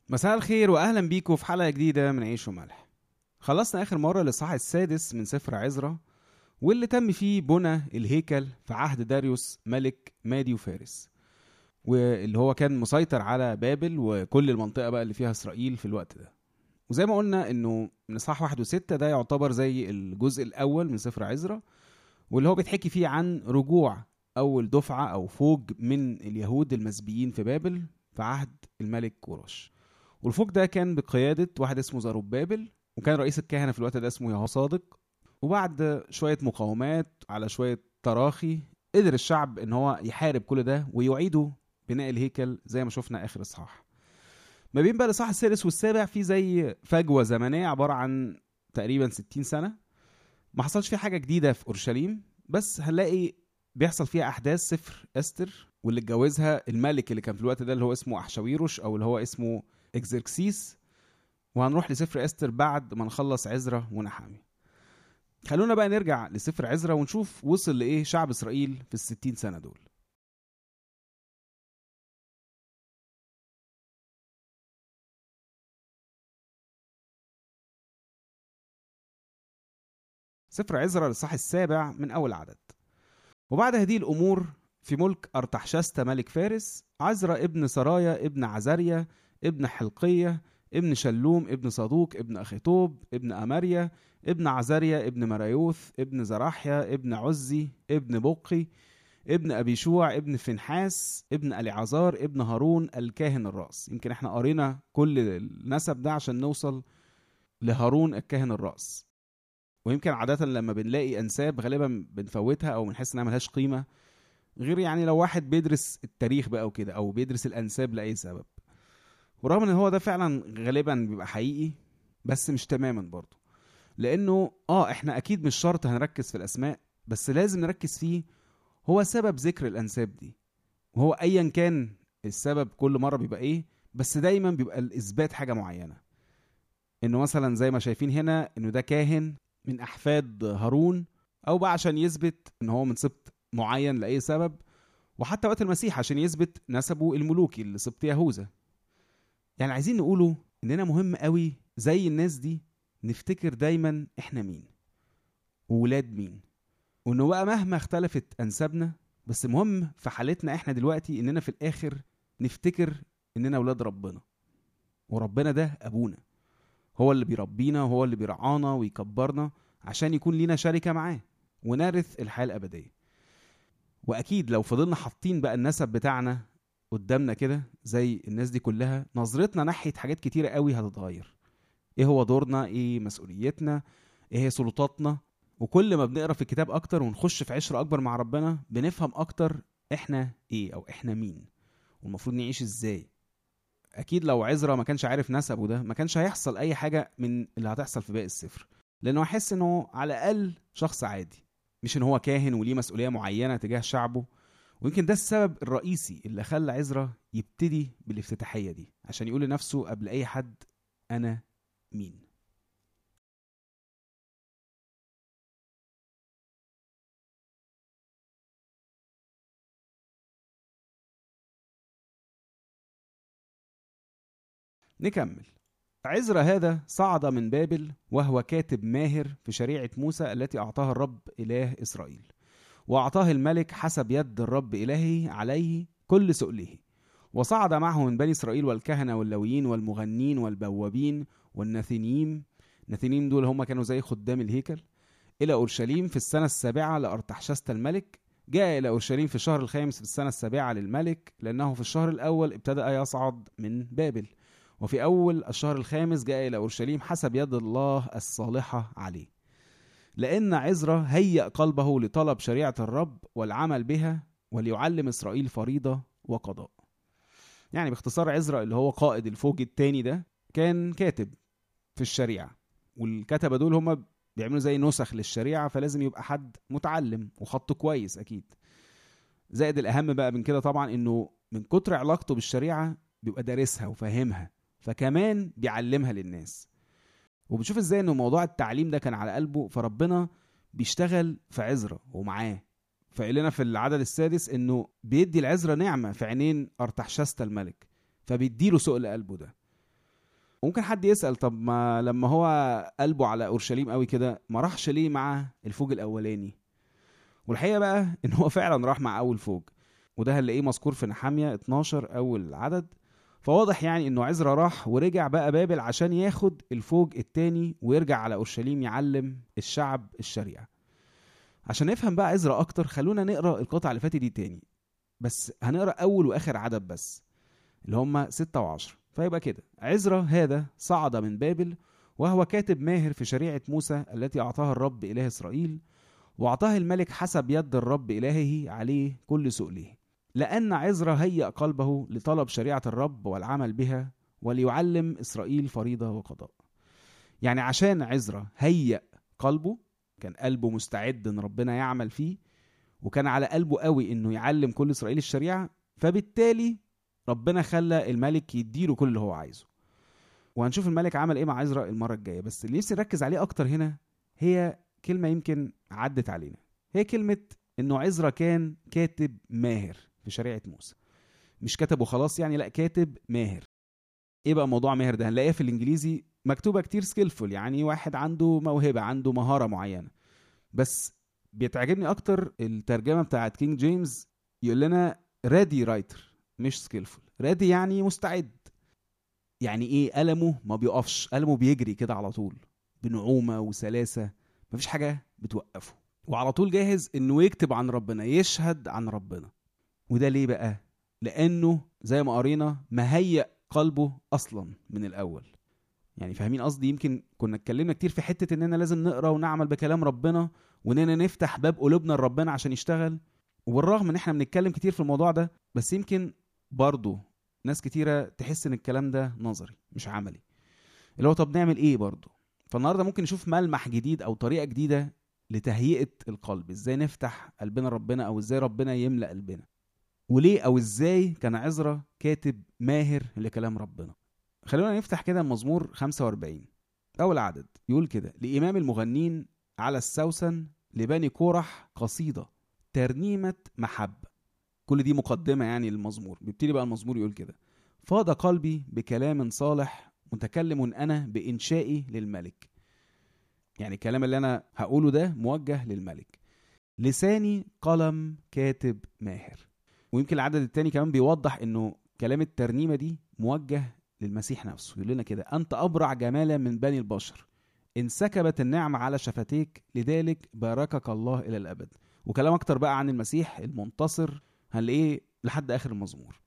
مساء الخير واهلا بيكم في حلقه جديده من عيش وملح خلصنا اخر مره الاصحاح السادس من سفر عزرا واللي تم فيه بنى الهيكل في عهد داريوس ملك مادي وفارس واللي هو كان مسيطر على بابل وكل المنطقه بقى اللي فيها اسرائيل في الوقت ده وزي ما قلنا انه من اصحاح واحد وستة ده يعتبر زي الجزء الاول من سفر عزرا واللي هو بيتحكي فيه عن رجوع اول دفعه او فوج من اليهود المسبيين في بابل في عهد الملك كوروش والفوج ده كان بقيادة واحد اسمه زروبابل وكان رئيس الكهنة في الوقت ده اسمه يهو صادق وبعد شوية مقاومات على شوية تراخي قدر الشعب ان هو يحارب كل ده ويعيدوا بناء الهيكل زي ما شفنا اخر اصحاح ما بين بقى الاصحاح السادس والسابع في زي فجوة زمنية عبارة عن تقريبا 60 سنة ما حصلش فيها حاجة جديدة في اورشليم بس هنلاقي بيحصل فيها احداث سفر استر واللي اتجوزها الملك اللي كان في الوقت ده اللي هو اسمه احشاويروش او اللي هو اسمه اكزركسيس وهنروح لسفر استر بعد ما نخلص عزرا ونحامي خلونا بقى نرجع لسفر عزرا ونشوف وصل لايه شعب اسرائيل في الستين سنه دول سفر عزرا الإصحاح السابع من أول عدد وبعد هذه الأمور في ملك أرتحشست ملك فارس عزرا ابن سرايا ابن عزريا ابن حلقية ابن شلوم ابن صدوق ابن أخيطوب ابن أماريا ابن عزريا ابن مرايوث ابن زراحيا ابن عزي ابن بقي ابن أبي شوع ابن فنحاس ابن أليعزار ابن هارون الكاهن الرأس يمكن احنا قرينا كل النسب ده عشان نوصل لهارون الكاهن الرأس ويمكن عادة لما بنلاقي أنساب غالبا بنفوتها أو بنحس إنها ملهاش قيمة غير يعني لو واحد بيدرس التاريخ بقى وكده أو بيدرس الأنساب لأي سبب ورغم ان هو ده فعلا غالبا بيبقى حقيقي بس مش تماما برضه لانه اه احنا اكيد مش شرط هنركز في الاسماء بس لازم نركز فيه هو سبب ذكر الانساب دي وهو ايا كان السبب كل مره بيبقى ايه بس دايما بيبقى الاثبات حاجه معينه انه مثلا زي ما شايفين هنا انه ده كاهن من احفاد هارون او بقى عشان يثبت ان هو من سبط معين لاي سبب وحتى وقت المسيح عشان يثبت نسبه الملوكي لسبط يهوذا يعني عايزين نقوله اننا مهم قوي زي الناس دي نفتكر دايما احنا مين وولاد مين وانه بقى مهما اختلفت انسابنا بس مهم في حالتنا احنا دلوقتي اننا في الاخر نفتكر اننا ولاد ربنا وربنا ده ابونا هو اللي بيربينا وهو اللي بيرعانا ويكبرنا عشان يكون لينا شركة معاه ونرث الحياة الأبدية وأكيد لو فضلنا حاطين بقى النسب بتاعنا قدامنا كده زي الناس دي كلها نظرتنا ناحيه حاجات كتيره قوي هتتغير ايه هو دورنا ايه مسؤوليتنا ايه هي سلطاتنا وكل ما بنقرا في الكتاب اكتر ونخش في عشره اكبر مع ربنا بنفهم اكتر احنا ايه او احنا مين والمفروض نعيش ازاي اكيد لو عزرا ما كانش عارف نسبه ده ما كانش هيحصل اي حاجه من اللي هتحصل في باقي السفر لانه هيحس انه على الاقل شخص عادي مش ان هو كاهن وليه مسؤوليه معينه تجاه شعبه ويمكن ده السبب الرئيسي اللي خلى عزرا يبتدي بالافتتاحية دي عشان يقول لنفسه قبل أي حد أنا مين نكمل عزرا هذا صعد من بابل وهو كاتب ماهر في شريعة موسى التي أعطاها الرب إله إسرائيل وأعطاه الملك حسب يد الرب إلهه عليه كل سؤله وصعد معه من بني إسرائيل والكهنة واللويين والمغنين والبوابين والنثنيم نثنيم دول هم كانوا زي خدام الهيكل إلى أورشليم في السنة السابعة لأرتحشست الملك جاء إلى أورشليم في الشهر الخامس في السنة السابعة للملك لأنه في الشهر الأول ابتدأ يصعد من بابل وفي أول الشهر الخامس جاء إلى أورشليم حسب يد الله الصالحة عليه لأن عزرا هيأ قلبه لطلب شريعة الرب والعمل بها وليعلم إسرائيل فريضة وقضاء يعني باختصار عزرا اللي هو قائد الفوج التاني ده كان كاتب في الشريعة والكتبة دول هم بيعملوا زي نسخ للشريعة فلازم يبقى حد متعلم وخطه كويس أكيد زائد الأهم بقى من كده طبعا إنه من كتر علاقته بالشريعة بيبقى دارسها وفاهمها فكمان بيعلمها للناس وبنشوف ازاي انه موضوع التعليم ده كان على قلبه فربنا بيشتغل في عزرا ومعاه فقال لنا في العدد السادس انه بيدي العزرا نعمه في عينين ارتحشست الملك فبيديله سؤل قلبه ده ممكن حد يسأل طب ما لما هو قلبه على أورشليم قوي كده ما راحش ليه مع الفوج الأولاني والحقيقة بقى إن هو فعلا راح مع أول فوج وده هنلاقيه مذكور في نحامية 12 أول عدد فواضح يعني إنه عزرا راح ورجع بقى بابل عشان ياخد الفوج التاني ويرجع على أورشليم يعلم الشعب الشريعة عشان نفهم بقى عزرا أكتر خلونا نقرأ القطعة اللي فاتت دي تاني بس هنقرأ أول وآخر عدد بس اللي هم ستة وعشرة فيبقى كده عزرا هذا صعد من بابل وهو كاتب ماهر في شريعة موسى التي أعطاها الرب إله إسرائيل وأعطاه الملك حسب يد الرب إلهه عليه كل سؤله لأن عزرا هيأ قلبه لطلب شريعة الرب والعمل بها وليعلم إسرائيل فريضة وقضاء يعني عشان عزرا هيأ قلبه كان قلبه مستعد ان ربنا يعمل فيه وكان على قلبه قوي انه يعلم كل اسرائيل الشريعه فبالتالي ربنا خلى الملك يديله كل اللي هو عايزه وهنشوف الملك عمل ايه مع عزرا المره الجايه بس اللي نفسي نركز عليه اكتر هنا هي كلمه يمكن عدت علينا هي كلمه انه عزرا كان كاتب ماهر في شريعه موسى مش كتب وخلاص يعني لا كاتب ماهر ايه بقى موضوع ماهر ده هنلاقيها في الانجليزي مكتوبه كتير سكيلفول يعني واحد عنده موهبه عنده مهاره معينه بس بيتعجبني اكتر الترجمه بتاعت كينج جيمس يقول لنا ريدي رايتر مش سكيلفول ريدي يعني مستعد يعني ايه قلمه ما بيقفش قلمه بيجري كده على طول بنعومه وسلاسه مفيش حاجه بتوقفه وعلى طول جاهز انه يكتب عن ربنا يشهد عن ربنا وده ليه بقى لانه زي ما قرينا مهيأ قلبه اصلا من الاول يعني فاهمين قصدي يمكن كنا اتكلمنا كتير في حته اننا لازم نقرا ونعمل بكلام ربنا واننا نفتح باب قلوبنا لربنا عشان يشتغل وبالرغم ان احنا بنتكلم كتير في الموضوع ده بس يمكن برضه ناس كتيره تحس ان الكلام ده نظري مش عملي اللي هو طب نعمل ايه برضه فالنهارده ممكن نشوف ملمح جديد او طريقه جديده لتهيئه القلب ازاي نفتح قلبنا لربنا او ازاي ربنا يملا قلبنا وليه او ازاي كان عزرا كاتب ماهر لكلام ربنا خلونا نفتح كده المزمور 45 اول عدد يقول كده لامام المغنين على السوسن لبني كورح قصيده ترنيمه محبه كل دي مقدمه يعني للمزمور بيبتدي بقى المزمور يقول كده فاض قلبي بكلام صالح متكلم انا بانشائي للملك يعني الكلام اللي انا هقوله ده موجه للملك لساني قلم كاتب ماهر ويمكن العدد التاني كمان بيوضح انه كلام الترنيمه دي موجه للمسيح نفسه يقول لنا كده انت ابرع جمالا من بني البشر انسكبت النعمة على شفتيك لذلك باركك الله إلى الأبد وكلام أكتر بقى عن المسيح المنتصر هنلاقيه لحد آخر المزمور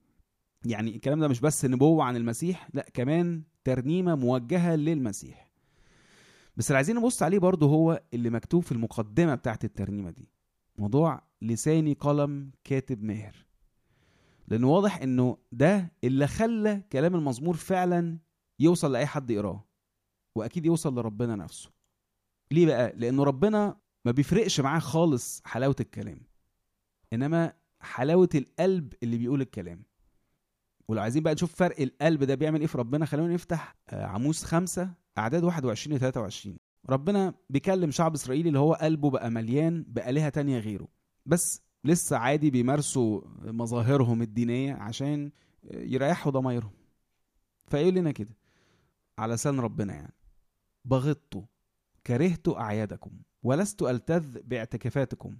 يعني الكلام ده مش بس نبوة عن المسيح لا كمان ترنيمة موجهة للمسيح بس اللي عايزين نبص عليه برضه هو اللي مكتوب في المقدمة بتاعت الترنيمة دي موضوع لساني قلم كاتب ماهر لأنه واضح إنه ده اللي خلى كلام المزمور فعلا يوصل لأي حد يقراه وأكيد يوصل لربنا نفسه ليه بقى؟ لأنه ربنا ما بيفرقش معاه خالص حلاوة الكلام إنما حلاوة القلب اللي بيقول الكلام ولو عايزين بقى نشوف فرق القلب ده بيعمل ايه في ربنا خلونا نفتح عموس خمسة أعداد 21 ل 23 ربنا بيكلم شعب إسرائيل اللي هو قلبه بقى مليان بآلهة تانية غيره بس لسه عادي بيمارسوا مظاهرهم الدينية عشان يريحوا ضمايرهم فيقول لنا كده على لسان ربنا يعني بغضت كرهت أعيادكم ولست ألتذ باعتكافاتكم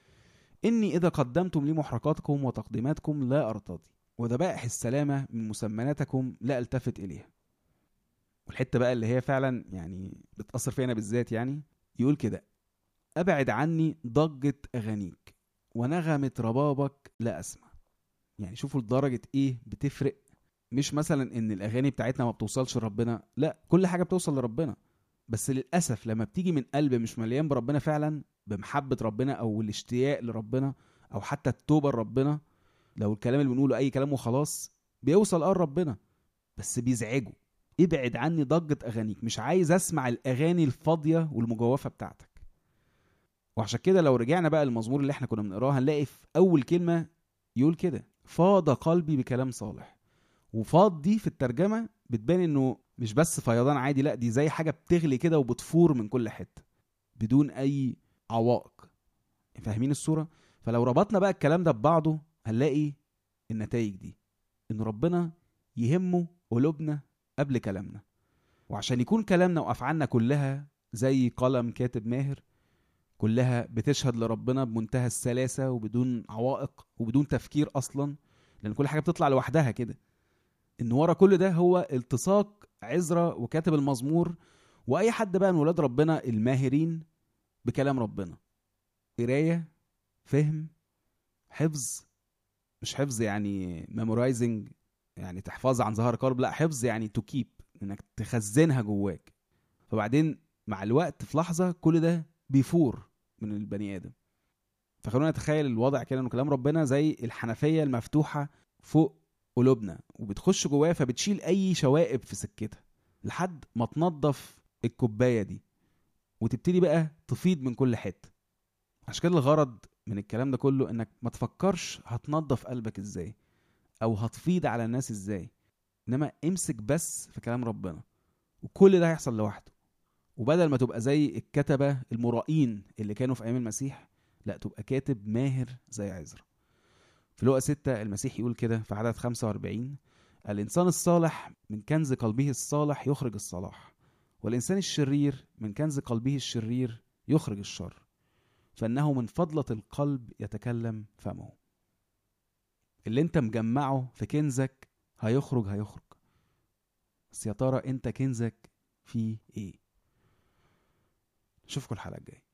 إني إذا قدمتم لي محرقاتكم وتقديماتكم لا أرتضي وذبائح السلامة من مسمناتكم لا ألتفت إليها والحتة بقى اللي هي فعلا يعني بتأثر فينا بالذات يعني يقول كده أبعد عني ضجة أغانيك ونغمة ربابك لا أسمع يعني شوفوا لدرجة إيه بتفرق مش مثلا إن الأغاني بتاعتنا ما بتوصلش لربنا لا كل حاجة بتوصل لربنا بس للأسف لما بتيجي من قلب مش مليان بربنا فعلا بمحبة ربنا أو الاشتياق لربنا أو حتى التوبة لربنا لو الكلام اللي بنقوله أي كلام وخلاص بيوصل اه ربنا بس بيزعجه ابعد عني ضجة أغانيك مش عايز أسمع الأغاني الفاضية والمجوفة بتاعتك وعشان كده لو رجعنا بقى المزمور اللي احنا كنا بنقراه هنلاقي في أول كلمة يقول كده فاض قلبي بكلام صالح وفاض دي في الترجمة بتبان انه مش بس فيضان عادي لا دي زي حاجة بتغلي كده وبتفور من كل حتة بدون أي عوائق فاهمين الصورة؟ فلو ربطنا بقى الكلام ده ببعضه هنلاقي النتائج دي ان ربنا يهمه قلوبنا قبل كلامنا وعشان يكون كلامنا وافعالنا كلها زي قلم كاتب ماهر كلها بتشهد لربنا بمنتهى السلاسه وبدون عوائق وبدون تفكير اصلا لان كل حاجه بتطلع لوحدها كده ان ورا كل ده هو التصاق عزرا وكاتب المزمور واي حد بقى من ولاد ربنا الماهرين بكلام ربنا قرايه فهم حفظ مش حفظ يعني ميمورايزنج يعني تحفظ عن ظهر قلب لا حفظ يعني تو كيب انك تخزنها جواك فبعدين مع الوقت في لحظه كل ده بيفور من البني ادم فخلونا نتخيل الوضع كده انه كلام ربنا زي الحنفيه المفتوحه فوق قلوبنا وبتخش جواها فبتشيل اي شوائب في سكتها لحد ما تنظف الكوبايه دي وتبتدي بقى تفيض من كل حته عشان كده الغرض من الكلام ده كله انك ما تفكرش هتنظف قلبك ازاي او هتفيض على الناس ازاي انما امسك بس في كلام ربنا وكل ده هيحصل لوحده وبدل ما تبقى زي الكتبة المرائين اللي كانوا في أيام المسيح لا تبقى كاتب ماهر زي عزرا في لقا ستة المسيح يقول كده في عدد 45 الإنسان الصالح من كنز قلبه الصالح يخرج الصلاح والإنسان الشرير من كنز قلبه الشرير يخرج الشر فإنه من فضلة القلب يتكلم فمه اللي انت مجمعه في كنزك هيخرج هيخرج بس يا ترى انت كنزك فيه ايه اشوفكم الحلقه الجايه